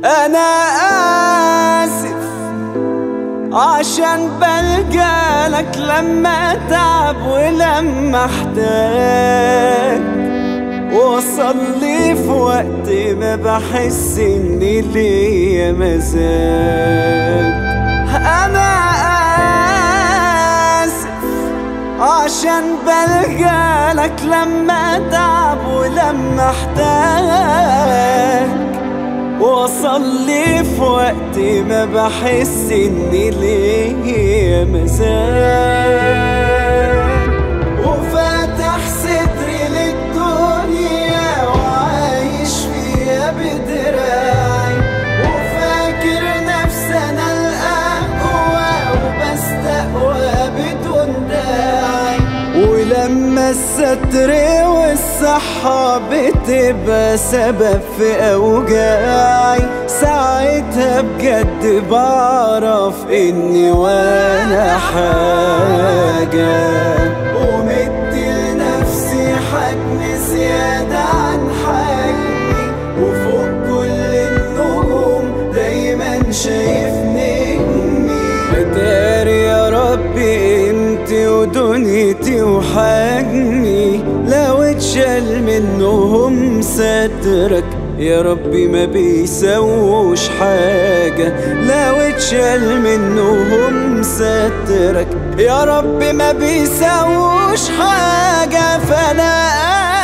انا اسف عشان بلجأ لك لما اتعب ولما احتاج وصل لي في وقت ما بحس اني ليا مزاج انا اسف عشان بلجأ لك لما اتعب ولما احتاج وصل لي في وقت ما بحس اني ليا مزاج وفاتح صدري للدنيا وعايش فيها بدراعي وفاكر نفسي انا الاقوى وبستقوى بدون داعي ولما الستر والصحة بتبقى سبب في أوجاعي ساعتها بجد بعرف إني ولا حاجة ومدي لنفسي حجم زيادة عن حجمي وفوق كل النجوم دايما شايف نجمي مداري يا ربي قيمتي ودنيتي وحجمي لو اتشال منهم سترك يا ربي ما بيسووش حاجة لو اتشال منهم سترك يا ربي ما بيسووش حاجة فانا